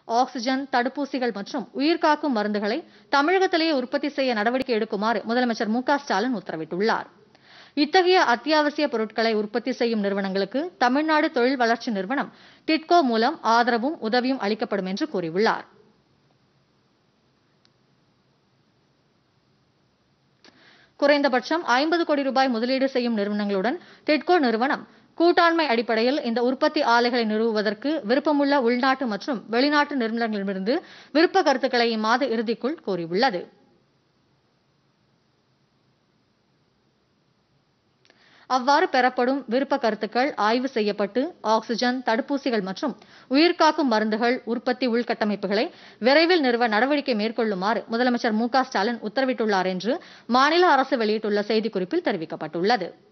oxygen தடுப்பூசிகள் மற்றும் உயிர்காக்கும் மருந்துகளை தமிழகத்திலேயே உற்பத்தி செய்ய நடவடிக்கை எடுக்குமாறு முதலமைச்சர் மு க ஸ்டாலின் உத்தரவிட்டுள்ளார் இத்தகைய அத்தியாவசிய பொருட்களை உற்பத்தி செய்யும் நிறுவனங்களுக்கு தமிழ்நாடு தொழில் வளர்ச்சி நிறுவனம் டிட்கோ மூலம் ஆதரவும் உதவியும் அளிக்கப்படும் என்று கூறியுள்ளார் குறைந்தபட்சம் ஐம்பது கோடி ரூபாய் முதலீடு செய்யும் நிறுவனங்களுடன் டிட்கோ நிறுவனம் கூட்டாண்மை அடிப்படையில் இந்த உற்பத்தி ஆலைகளை நிறுவுவதற்கு விருப்பமுள்ள உள்நாட்டு மற்றும் வெளிநாட்டு நிறுவனங்களிடமிருந்து விருப்ப கருத்துக்களை இம்மாத இறுதிக்குள் கோரியுள்ளது அவ்வாறு பெறப்படும் விருப்ப கருத்துக்கள் ஆய்வு செய்யப்பட்டு ஆக்ஸிஜன் தடுப்பூசிகள் மற்றும் உயிர்காக்கும் மருந்துகள் உற்பத்தி உள்கட்டமைப்புகளை விரைவில் நிறுவ நடவடிக்கை மேற்கொள்ளுமாறு முதலமைச்சர் மு க ஸ்டாலின் உத்தரவிட்டுள்ளார் என்று மாநில அரசு வெளியிட்டுள்ள செய்திக்குறிப்பில் தெரிவிக்கப்பட்டுள்ளது